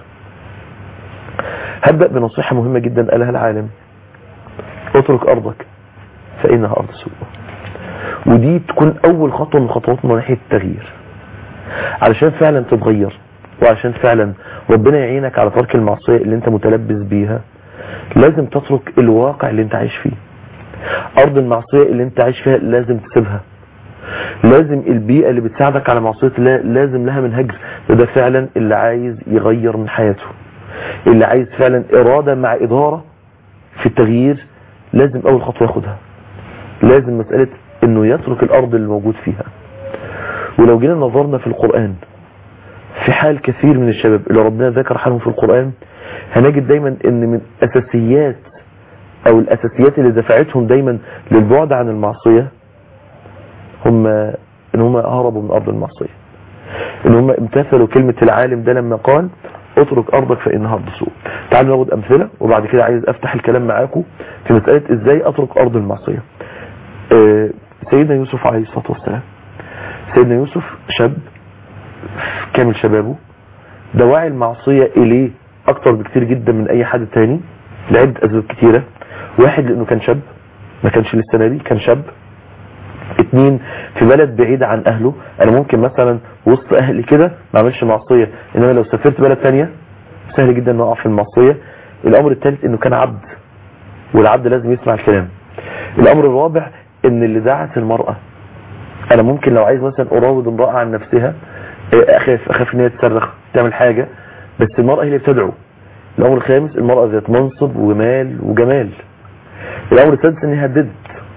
هبدا بنصيحه مهمه جدا قالها العالم اترك ارضك فانها ارض سوء ودي تكون اول خطوه من خطواتنا ناحيه التغيير علشان فعلا تتغير وعشان فعلا ربنا يعينك على ترك المعصيه اللي انت متلبس بيها لازم تترك الواقع اللي انت عايش فيه ارض المعصيه اللي انت عايش فيها لازم تسيبها لازم البيئة اللي بتساعدك على معصية الله لازم لها من هجر وده فعلا اللي عايز يغير من حياته اللي عايز فعلا إرادة مع إدارة في التغيير لازم أول خطوة ياخدها لازم مسألة انه يترك الأرض اللي موجود فيها ولو جينا نظرنا في القرآن في حال كثير من الشباب اللي ربنا ذكر حالهم في القرآن هنجد دايما ان من أساسيات او الأساسيات اللي دفعتهم دايما للبعد عن المعصية هم ان هم هربوا من ارض المعصية ان هم امتثلوا كلمة العالم ده لما قال اترك ارضك فانها ارض سوء تعالوا ناخد امثلة وبعد كده عايز افتح الكلام معاكم في مسألة ازاي اترك ارض المعصية آه، سيدنا يوسف عليه الصلاة والسلام سيدنا يوسف شاب كامل شبابه دواعي المعصية اليه اكتر بكتير جدا من اي حد تاني لعدة اسباب كتيرة واحد لانه كان شاب ما كانش لسه نبي كان شاب اتنين في بلد بعيد عن اهله انا ممكن مثلا وسط اهلي كده ما اعملش معصية انما لو سافرت بلد تانية سهل جدا ان اقع في المعصية الامر الثالث انه كان عبد والعبد لازم يسمع الكلام الامر الرابع ان اللي دعت المرأة انا ممكن لو عايز مثلا اراود امرأة عن نفسها اه، اخاف اخاف ان هي تصرخ تعمل حاجة بس المرأة هي اللي بتدعو الامر الخامس المرأة ذات منصب ومال وجمال الامر السادس ان هي هددت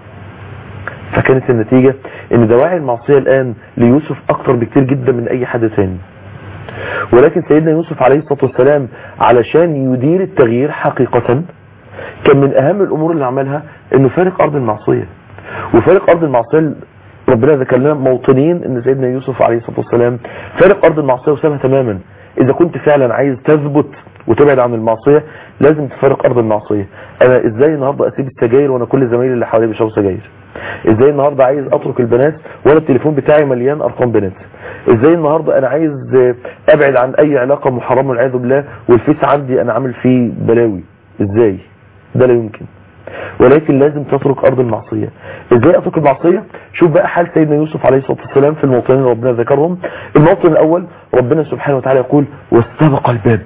فكانت النتيجة ان دواعي المعصية الان ليوسف اكتر بكتير جدا من اي حد تاني ولكن سيدنا يوسف عليه الصلاة والسلام علشان يدير التغيير حقيقة كان من اهم الامور اللي عملها انه فارق ارض المعصية وفارق ارض المعصية ربنا ذكر لنا موطنين ان سيدنا يوسف عليه الصلاة والسلام فارق ارض المعصية وسابها تماما اذا كنت فعلا عايز تثبت وتبعد عن المعصية لازم تفارق ارض المعصية انا ازاي النهاردة اسيب السجاير وانا كل زمايلي اللي حواليا بيشربوا سجاير ازاي النهاردة عايز اترك البنات وانا التليفون بتاعي مليان ارقام بنات ازاي النهاردة انا عايز ابعد عن اي علاقة محرمة والعياذ بالله والفيس عندي انا عامل فيه بلاوي ازاي ده لا يمكن ولكن لازم تترك ارض المعصية ازاي اترك المعصية شوف بقى حال سيدنا يوسف عليه الصلاة والسلام في الموطنين اللي ربنا ذكرهم الموطن الاول ربنا سبحانه وتعالى يقول واستبق الباب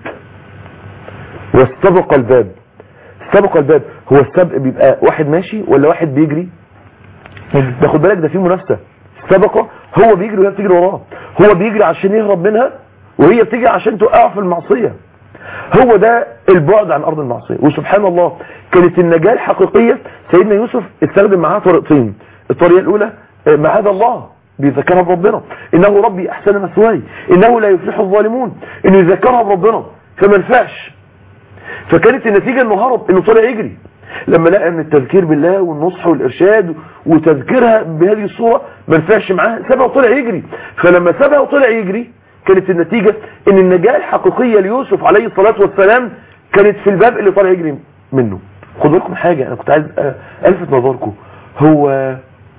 واستبق الباب استبق الباب هو السبق بيبقى واحد ماشي ولا واحد بيجري ده خد بالك ده فيه منافسة سبقه هو بيجري وهي بتجري وراه هو بيجري عشان يهرب منها وهي بتجري عشان توقعه في المعصية هو ده البعد عن ارض المعصية وسبحان الله كانت النجاة الحقيقية سيدنا يوسف استخدم معاها طريقتين الطريقة الاولى آه، معاذ الله بيذكرها بربنا انه ربي احسن مثواي انه لا يفلح الظالمون انه يذكرها بربنا فما نفعش فكانت النتيجة انه هرب انه طلع يجري لما لقى ان التذكير بالله والنصح والارشاد وتذكيرها بهذه الصورة ما نفعش معاه سابها وطلع يجري فلما سابها وطلع يجري كانت النتيجة ان النجاة الحقيقية ليوسف عليه الصلاة والسلام كانت في الباب اللي طلع يجري منه خدوا لكم حاجة انا كنت عايز أ- الفت نظركم هو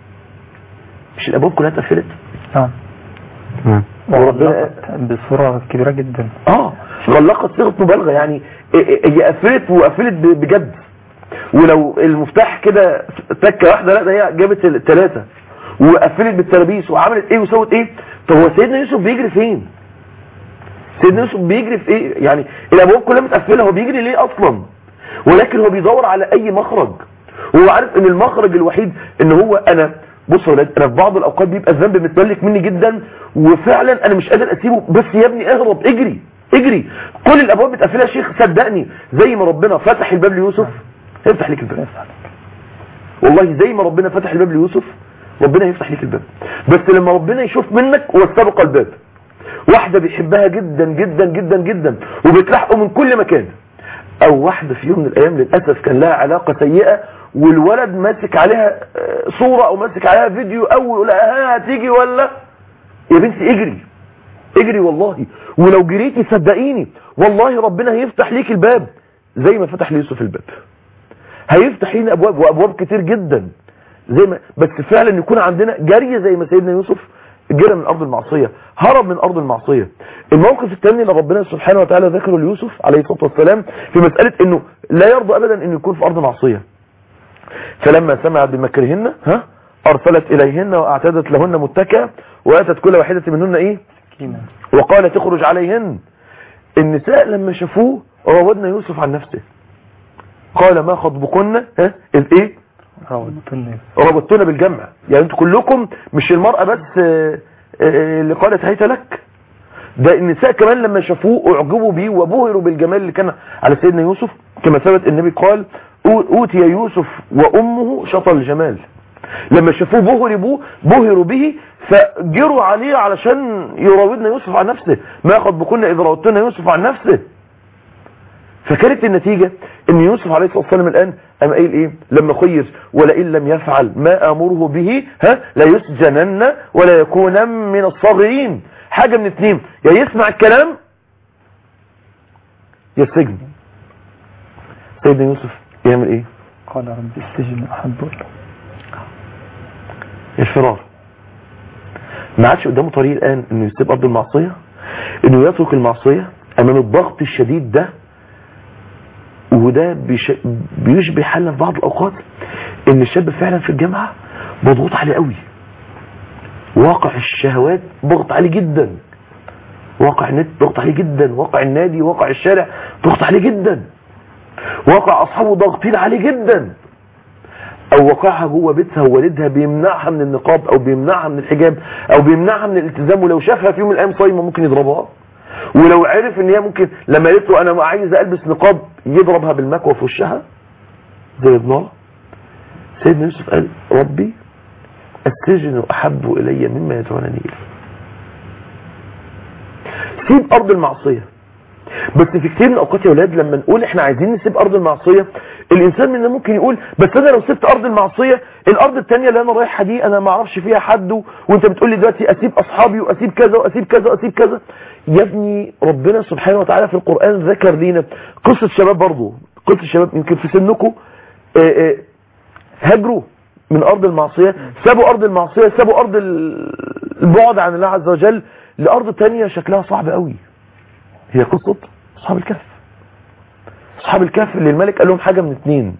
مش الابواب كلها اتقفلت نعم وربنا وغلقت بصورة كبيرة جدا اه غلقت صيغه مبالغه يعني هي قفلت وقفلت ب- بجد ولو المفتاح كده تكه واحده لا ده هي جابت الثلاثه وقفلت بالترابيس وعملت ايه وسوت ايه طب هو سيدنا يوسف بيجري فين سيدنا يوسف بيجري في ايه يعني الابواب كلها متقفله هو بيجري ليه اصلا ولكن هو بيدور على اي مخرج وهو عارف ان المخرج الوحيد ان هو انا بص يا ولاد انا في بعض الاوقات بيبقى الذنب متملك مني جدا وفعلا انا مش قادر اسيبه بس يا ابني اهرب اجري اجري كل الابواب متقفله يا شيخ صدقني زي ما ربنا فتح الباب ليوسف هيفتح لك الباب والله زي ما ربنا فتح الباب ليوسف ربنا يفتح لك الباب بس لما ربنا يشوف منك واستبق الباب واحدة بيحبها جدا جدا جدا جدا وبتلحقه من كل مكان او واحدة في يوم من الايام للأسف كان لها علاقة سيئة والولد ماسك عليها آه، صورة او ماسك عليها فيديو او يقول لها ها هتيجي ولا يا بنتي اجري اجري والله ولو جريتي صدقيني والله ربنا هيفتح ليك الباب زي ما فتح ليوسف الباب هيفتح لينا ابواب وابواب كتير جدا زي ما بس فعلا يكون عندنا جري زي ما سيدنا يوسف جرى من ارض المعصيه هرب من ارض المعصيه الموقف الثاني اللي ربنا سبحانه وتعالى ذكره ليوسف عليه الصلاه والسلام في مساله انه لا يرضى ابدا انه يكون في ارض معصيه فلما سمعت بمكرهن ها ارسلت اليهن واعتدت لهن متكئا واتت كل واحده منهن ايه وقالت اخرج عليهن النساء لما شافوه راودنا يوسف عن نفسه قال ما خطبكن ها اذ ايه راودتني ربطتنا بالجمع يعني انتوا كلكم مش المرأة بس آه، آه، اللي قالت هيت لك ده النساء كمان لما شافوه اعجبوا بيه وبهروا بالجمال اللي كان على سيدنا يوسف كما ثبت النبي قال أو- اوتي يوسف وامه شطر الجمال لما شافوه بهروا بيه بهروا به فجروا عليه علشان يراودنا يوسف عن نفسه ما خطبكن اذ راودتنا يوسف عن نفسه فكانت النتيجة ان يوسف عليه الصلاة والسلام الان قام قايل ايه لما خير ولئن لم يفعل ما امره به ها لا يسجنن ولا يكون من الصاغرين حاجة من اتنين يا يسمع الكلام يا السجن سيدنا يوسف يعمل ايه قال رب السجن احب له الفرار ما عادش قدامه طريق الان انه يسيب ارض المعصية انه يترك المعصية امام الضغط الشديد ده وده بيش... بيشبه حالنا في بعض الاوقات ان الشاب فعلا في الجامعة مضغوط عليه قوي واقع الشهوات ضغط عليه جدا واقع النت ضغط عليه جدا واقع النادي واقع الشارع ضغط عليه جدا واقع اصحابه ضاغطين عليه جدا او واقعها جوه بيتها ووالدها بيمنعها من النقاب او بيمنعها من الحجاب او بيمنعها من الالتزام ولو شافها في يوم من الايام صايمه ممكن يضربها ولو عرف ان هي ممكن لما قالت له انا عايز البس نقاب يضربها بالمكوى في وشها زي ابنها سيدنا يوسف قال ربي السجن احب الي مما يدعونني اليه سيب ارض المعصيه بس في كتير من الاوقات يا اولاد لما نقول احنا عايزين نسيب ارض المعصيه الانسان مننا ممكن يقول بس انا لو سبت ارض المعصيه الارض التانية اللي انا رايحها دي انا ما اعرفش فيها حد و- وانت بتقول لي دلوقتي اسيب اصحابي واسيب كذا واسيب كذا واسيب كذا يا ابني ربنا سبحانه وتعالى في القران ذكر لينا قصه شباب برضه قصه شباب يمكن في سنكم آه، آه، هاجروا من ارض المعصيه سابوا ارض المعصيه سابوا ارض ال- البعد عن الله عز وجل لارض تانية شكلها صعب قوي هي قصة أصحاب الكهف أصحاب الكهف اللي الملك قال لهم حاجة من اتنين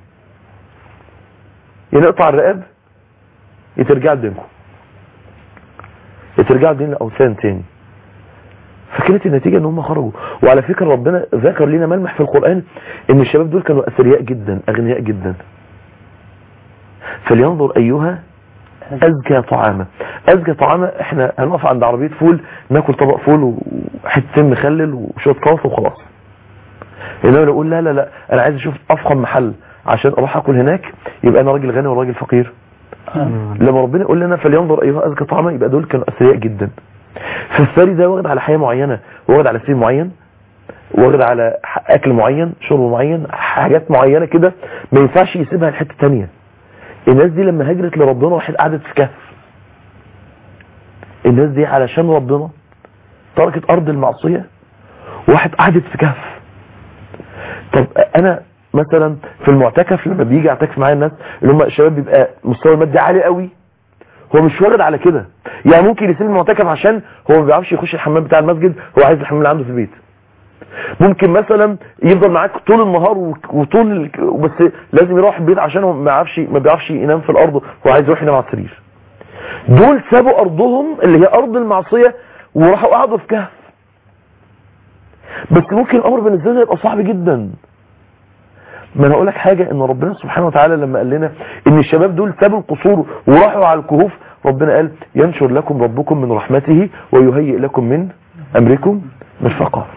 يا نقطع الرقاب يا ترجعوا لدينكم يا ترجعوا لدين الأوثان تاني فكانت النتيجة ان هم خرجوا وعلى فكرة ربنا ذكر لنا ملمح في القرآن ان الشباب دول كانوا أثرياء جدا أغنياء جدا فلينظر أيها أزكى طعاما أزكى طعاما احنا هنقف عند عربية فول ناكل طبق فول وحتتين مخلل وشوية قوس وخلاص انما لو اقول لا لا لا انا عايز اشوف افخم محل عشان اروح اكل هناك يبقى انا راجل غني وراجل فقير لما ربنا يقول لنا فلينظر ايها ازكى طعاما يبقى دول كانوا اثرياء جدا فالثري ده واخد على حياه معينه واخد على سن معين واخد على ح- اكل معين شرب معين حاجات معينه كده ما ينفعش يسيبها لحته تانية الناس دي لما هجرت لربنا واحد قعدت في كهف الناس دي علشان ربنا تركت ارض المعصيه واحد قعدت في كهف طب انا مثلا في المعتكف لما بيجي اعتكف معايا الناس اللي هم الشباب بيبقى مستوى المادي عالي قوي هو مش واخد على كده يعني ممكن يسيب المعتكف عشان هو ما بيعرفش يخش الحمام بتاع المسجد هو عايز الحمام اللي عنده في البيت ممكن مثلا يفضل معاك طول النهار وك- وطول ال- بس لازم يروح البيت عشان هو ما يعرفش ما بيعرفش ينام في الارض هو عايز يروح ينام على السرير دول سابوا ارضهم اللي هي ارض المعصيه وراحوا قعدوا في كهف بس ممكن الامر بالنسبه لنا يبقى صعب جدا ما انا اقول لك حاجه ان ربنا سبحانه وتعالى لما قال لنا ان الشباب دول سابوا القصور وراحوا على الكهوف ربنا قال ينشر لكم ربكم من رحمته ويهيئ لكم من امركم مرفقا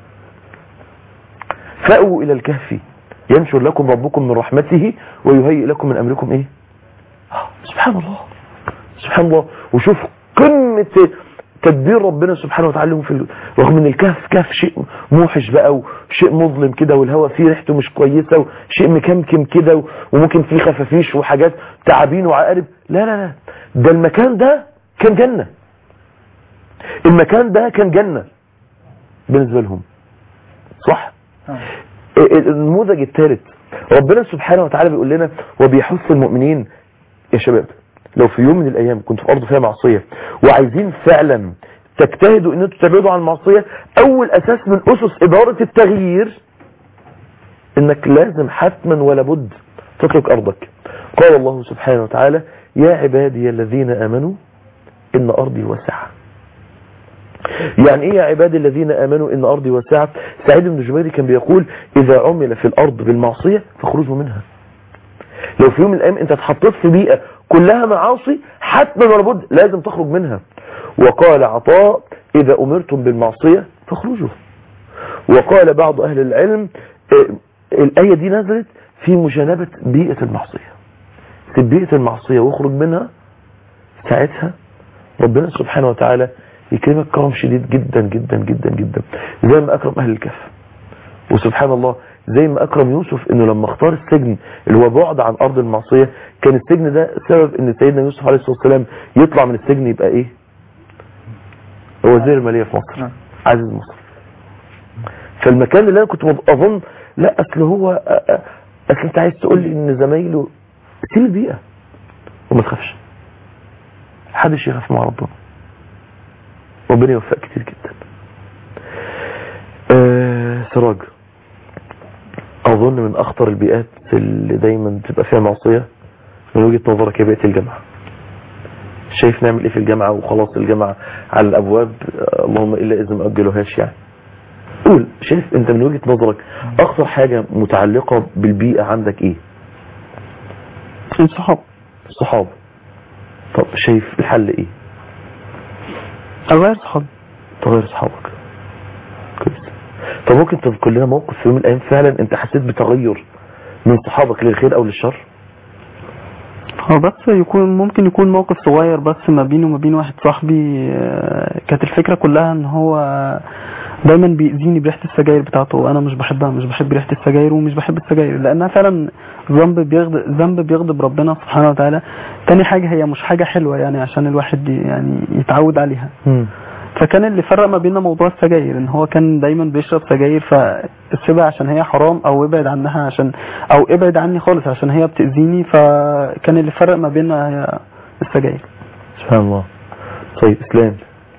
فأووا الى الكهف ينشر لكم ربكم من رحمته ويهيئ لكم من امركم ايه آه، سبحان الله سبحان الله وشوف قمة تدبير ربنا سبحانه وتعالى لهم في ال- رغم ان الكهف كهف شيء موحش بقى وشيء مظلم كده والهواء فيه ريحته مش كويسة وشيء مكمكم كده و- وممكن فيه خفافيش وحاجات تعابين وعقارب لا لا لا ده المكان ده كان جنة المكان ده كان جنة بالنسبة لهم صح النموذج الثالث ربنا سبحانه وتعالى بيقول لنا وبيحث المؤمنين يا شباب لو في يوم من الايام كنتوا في ارض فيها معصيه وعايزين فعلا تجتهدوا ان انتوا تبعدوا عن المعصيه اول اساس من اسس اداره التغيير انك لازم حتما ولا بد تترك ارضك قال الله سبحانه وتعالى يا عبادي الذين امنوا ان ارضي واسعه يعني ايه يا عبادي الذين امنوا ان ارضي واسعه سعيد بن جبير كان بيقول اذا عمل في الارض بالمعصيه فاخرجوا منها لو في يوم من الايام انت اتحطيت في بيئه كلها معاصي حتما ولا بد لازم تخرج منها وقال عطاء اذا امرتم بالمعصيه فاخرجوا وقال بعض اهل العلم آه، الايه دي نزلت في مجانبه بيئه المعصيه في بيئه المعصيه واخرج منها ساعتها ربنا سبحانه وتعالى يكرمك كرم شديد جدا جدا جدا جدا زي ما اكرم اهل الكهف وسبحان الله زي ما اكرم يوسف انه لما اختار السجن اللي هو بعد عن ارض المعصيه كان السجن ده سبب ان سيدنا يوسف عليه الصلاه والسلام يطلع من السجن يبقى ايه وزير الماليه في مصر عزيز مصر فالمكان اللي انا كنت اظن لا اصل هو أ- أ- اصل انت عايز تقول لي ان زمايله سيب البيئه وما تخافش محدش يخاف مع ربنا ربنا يوفق كتير جدا آه سراج اظن من اخطر البيئات اللي دايما تبقى فيها معصيه من وجهه نظرك هي بيئه الجامعه شايف نعمل ايه في الجامعه وخلاص الجامعه على الابواب آه، اللهم الا اذا ما اجلوهاش يعني قول شايف انت من وجهه نظرك اخطر حاجه متعلقه بالبيئه عندك ايه الصحاب الصحاب طب شايف الحل ايه اغير صحاب تغير صحابك طب ممكن تذكر لنا موقف في يوم من الايام فعلا انت حسيت بتغير من صحابك للخير او للشر هو بس يكون ممكن يكون موقف صغير بس ما بينه وما بين واحد صاحبي آه، كانت الفكرة كلها ان هو دايما بيأذيني بريحة السجاير بتاعته وانا مش بحبها مش بحب ريحة السجاير ومش بحب السجاير لانها فعلا ذنب بيغضب ذنب بيغضب ربنا سبحانه وتعالى تاني حاجة هي مش حاجة حلوة يعني عشان الواحد ي- يعني يتعود عليها فكان اللي فرق ما بيننا موضوع السجاير ان هو كان دايما بيشرب سجاير فسيبها عشان هي حرام او ابعد عنها عشان او ابعد عني خالص عشان هي بتأذيني فكان اللي فرق ما بيننا هي السجاير سبحان الله طيب اسلام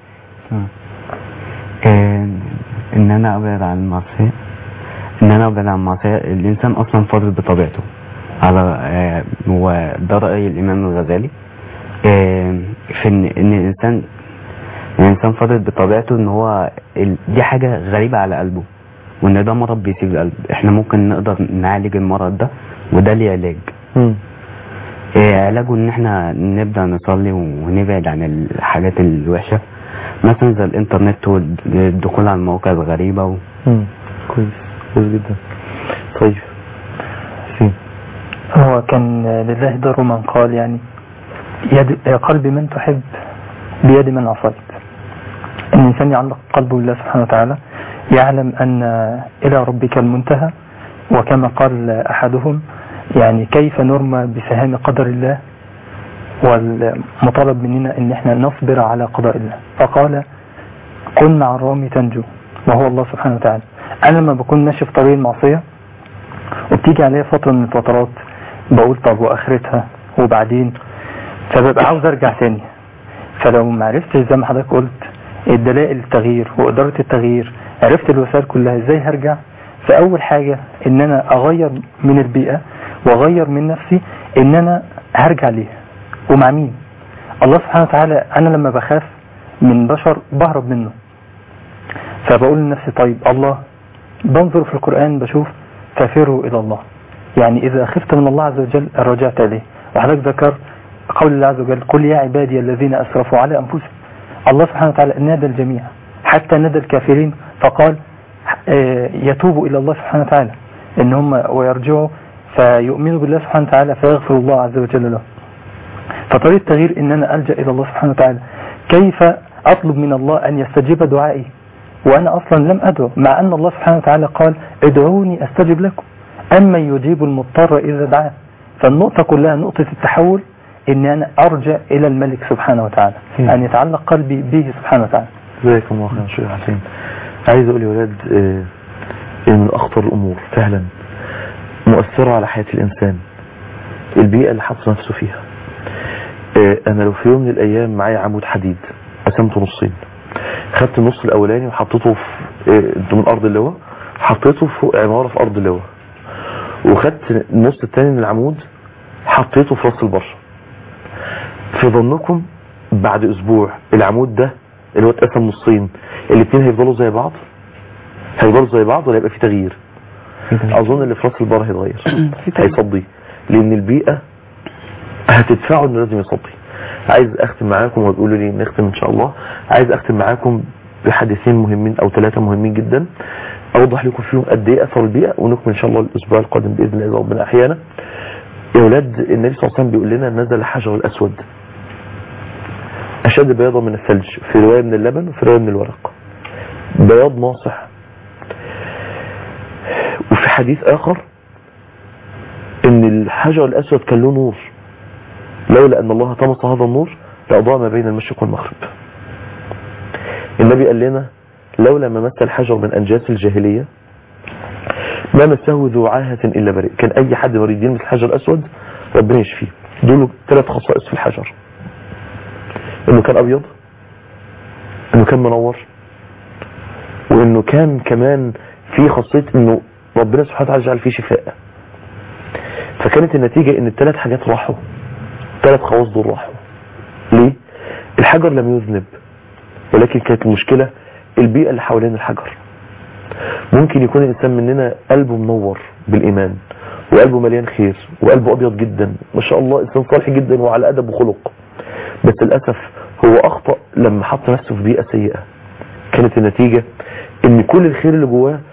آه، ان انا ابعد عن المعصيه ان انا ابعد عن المعصيه الانسان اصلا فاضل بطبيعته على آه، هو ده راي الامام الغزالي آه، في ان ان الانسان الانسان فاضل بطبيعته ان هو ال- دي حاجه غريبه على قلبه وان ده مرض بيسيب القلب احنا ممكن نقدر نعالج المرض ده وده ليه علاج مم. آه، علاجه ان احنا نبدا نصلي ونبعد عن الحاجات الوحشه مثلا زي الانترنت والدخول على المواقع الغريبه و... مم. كويس كويس جدا طيب حسين هو كان لله در من قال يعني يد يا قلبي من تحب بيد من عصيت أن الإنسان يعلق قلبه بالله سبحانه وتعالى يعلم أن إلى ربك المنتهى وكما قال أحدهم يعني كيف نرمى بسهام قدر الله والمطالب مننا أن احنا نصبر على قضاء الله فقال كن مع الرامي تنجو وهو الله سبحانه وتعالى أنا لما بكون ماشي في طريق المعصية وبتيجي عليا فترة من الفترات بقول طب واخرتها وبعدين فببقى عاوز ارجع تاني فلو ما عرفتش زي ما حضرتك قلت الدلائل التغيير وإدارة التغيير عرفت الوسائل كلها ازاي هرجع فأول حاجة ان انا اغير من البيئة واغير من نفسي ان انا هرجع ليها ومع مين الله سبحانه وتعالى انا لما بخاف من بشر بهرب منه فبقول لنفسي طيب الله بنظر في القرآن بشوف ففروا إلى الله يعني إذا خفت من الله عز وجل رجعت إليه وحضرتك ذكر قول الله عز وجل قل يا عبادي الذين أسرفوا على أنفسهم الله سبحانه وتعالى نادى الجميع حتى نادى الكافرين فقال آه، يتوبوا إلى الله سبحانه وتعالى إن هم ويرجعوا فيؤمنوا بالله سبحانه وتعالى فيغفر الله عز وجل له فطريق التغيير إن أنا ألجأ إلى الله سبحانه وتعالى كيف أطلب من الله أن يستجيب دعائي وأنا أصلا لم أدعو مع أن الله سبحانه وتعالى قال ادعوني أستجب لكم أما يجيب المضطر إذا دعاه فالنقطة كلها نقطة التحول إن أنا أرجع إلى الملك سبحانه وتعالى مم. أن يتعلق قلبي به سبحانه وتعالى جزاكم الله خير شيخ حسين عايز اقول يا ولاد آه، ان من اخطر الامور فعلا مؤثرة على حياة الانسان البيئة اللي حط نفسه فيها آه، انا لو في يوم من الايام معايا عمود حديد قسمته نصين خدت النص الاولاني وحطيته في آه، انتوا من ارض اللواء حطيته فوق عمارة في ارض اللواء وخدت النص التاني من العمود حطيته في راس البر في ظنكم بعد اسبوع العمود ده اللي هو اتقسم نصين الاثنين هيفضلوا زي بعض هيفضلوا زي بعض ولا يبقى في تغيير اظن اللي في راس البر هيتغير في تغيير. هيصدي لان البيئة هتدفعه انه لازم يصدي عايز اختم معاكم وتقولوا لي نختم ان شاء الله عايز اختم معاكم بحديثين مهمين او ثلاثة مهمين جدا اوضح لكم فيهم قد ايه اثر البيئة ونكمل ان شاء الله الاسبوع القادم باذن الله اذا ربنا احيانا يا اولاد النبي صلى الله عليه وسلم بيقول لنا نزل الحجر الاسود اشد بياضا من الثلج في رواية من اللبن وفي رواية من الورق بياض ناصح وفي حديث اخر ان الحجر الاسود كان له نور لولا ان الله طمس هذا النور لاضاء ما بين المشرق والمغرب النبي قال لنا لولا ما مس الحجر من انجاس الجاهليه ما مسه ذو عاهة الا بريء كان اي حد مريض يلمس الحجر الاسود ربنا يشفيه دول ثلاث خصائص في الحجر انه كان ابيض انه كان منور وانه كان كمان في خاصيه انه ربنا سبحانه وتعالى جعل فيه شفاء فكانت النتيجة ان الثلاث حاجات راحوا ثلاث خواص دول راحوا ليه الحجر لم يذنب ولكن كانت المشكلة البيئة اللي حوالين الحجر ممكن يكون الانسان مننا قلبه منور بالايمان وقلبه مليان خير وقلبه ابيض جدا ما شاء الله انسان صالح جدا وعلى ادب وخلق بس للاسف هو اخطأ لما حط نفسه في بيئة سيئة كانت النتيجة ان كل الخير اللي جواه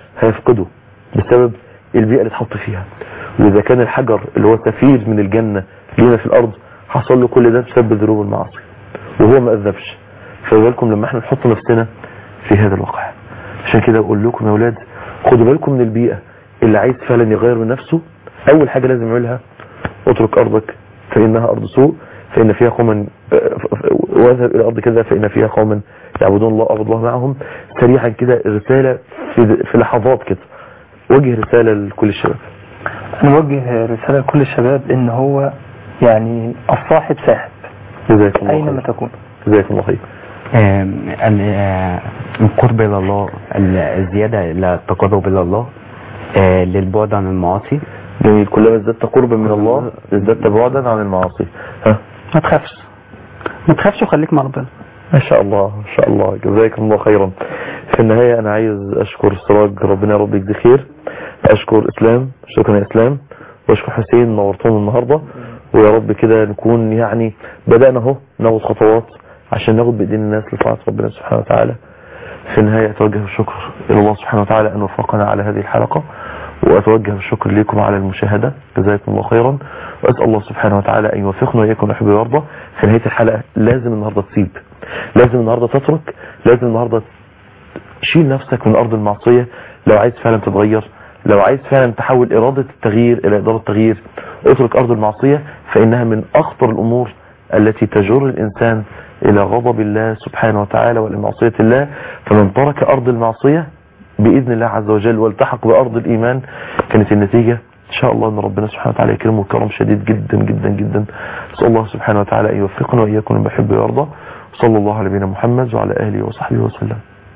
هيفقده بسبب البيئة اللي اتحط فيها وإذا كان الحجر اللي هو سفير من الجنة لينا في الأرض حصل له كل ده بسبب الذنوب والمعاصي وهو ما أذنبش فبالكم لما احنا نحط نفسنا في هذا الواقع عشان كده أقول لكم يا أولاد خدوا بالكم من البيئة اللي عايز فعلا يغير من نفسه أول حاجة لازم يعملها اترك أرضك فإنها أرض سوء فإن فيها قوما واذهب إلى أرض كذا فإن فيها قوما يعبدون الله أعبد الله معهم سريعا كده رسالة في, في لحظات كده وجه رسالة لكل الشباب نوجه رسالة لكل الشباب ان هو يعني الصاحب ساحب جزاكم الله اينما خير تكون جزاكم الله خير آم، ال- آه، القرب إلى الله ال- الزيادة إلى التقرب إلى الله آه، للبعد عن المعاصي جميل كلما ازددت قربا من الله ازددت بعدا عن المعاصي ها ما تخافش ما تخافش وخليك مع ربنا ما شاء الله ما شاء الله جزاكم الله خيرا في النهاية أنا عايز أشكر سراج ربنا يا رب يجزي خير أشكر إسلام شكرا يا إسلام وأشكر حسين نورتهم النهاردة ويا رب كده نكون يعني بدأنا اهو ناخد خطوات عشان ناخد بإيدين الناس لطاعة ربنا سبحانه وتعالى في النهاية أتوجه بالشكر إلى الله سبحانه وتعالى أن وفقنا على هذه الحلقة وأتوجه بالشكر لكم على المشاهدة جزاكم الله خيرا وأسأل الله سبحانه وتعالى أن يوفقنا وإياكم يحب ويرضى في نهاية الحلقة لازم النهاردة تسيب لازم النهاردة تترك لازم النهاردة شيل نفسك من أرض المعصية لو عايز فعلا تتغير لو عايز فعلا تحول إرادة التغيير إلى إدارة التغيير اترك أرض المعصية فإنها من أخطر الأمور التي تجر الإنسان إلى غضب الله سبحانه وتعالى وإلى معصية الله فمن ترك أرض المعصية بإذن الله عز وجل والتحق بأرض الإيمان كانت النتيجة إن شاء الله أن ربنا سبحانه وتعالى يكرمه كرم شديد جدا جدا جدا أسأل الله سبحانه وتعالى أن يوفقنا وإياكم لما يحب ويرضى صلى الله على نبينا محمد وعلى آله وصحبه وسلم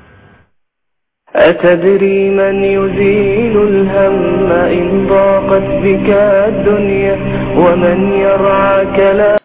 أتدري من يزيل الهم إن ضاقت بك الدنيا ومن يرعاك لا